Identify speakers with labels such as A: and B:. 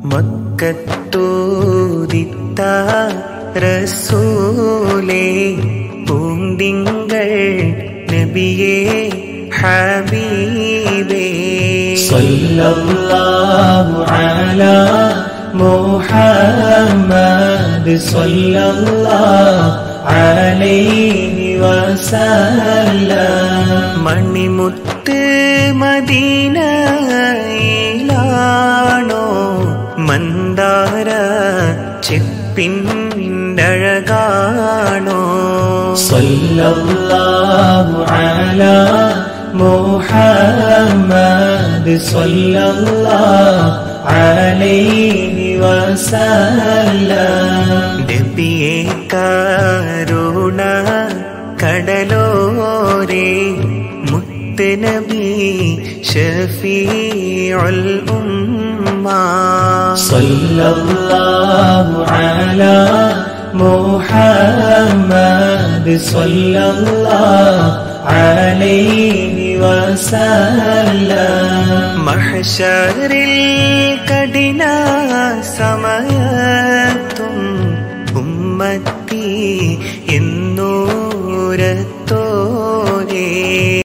A: മക്കത്തോദിത്ത റസൂലേ പൂന്തിങ്കൾ നബിയേ ഹബീബേ
B: സല്ലല്ലാഹു അലാ മുഹമ്മദ് സല്ലല്ലാഹു അലൈഹി വസല്ലം
A: മണിമുത്ത് മദീനയിലാണോ മന്ദാര ചെപ്പിൻ്റഴകാണോ
B: സല്ലല്ലാഹു അലാ മുഹമ്മദ് സല്ലല്ലാഹു അലൈഹി വസല്ലം
A: നബിയെ കരുണ കടലോരേ മുത്ത് നബി ഷഫീഉൽ ഉമ്മ
B: സല്ലല്ലാഹു അലാ മുഹമ്മദ് സല്ലല്ലാഹു അലൈഹി വസല്ലം
A: മഹശറിൽ കഠിന സമയ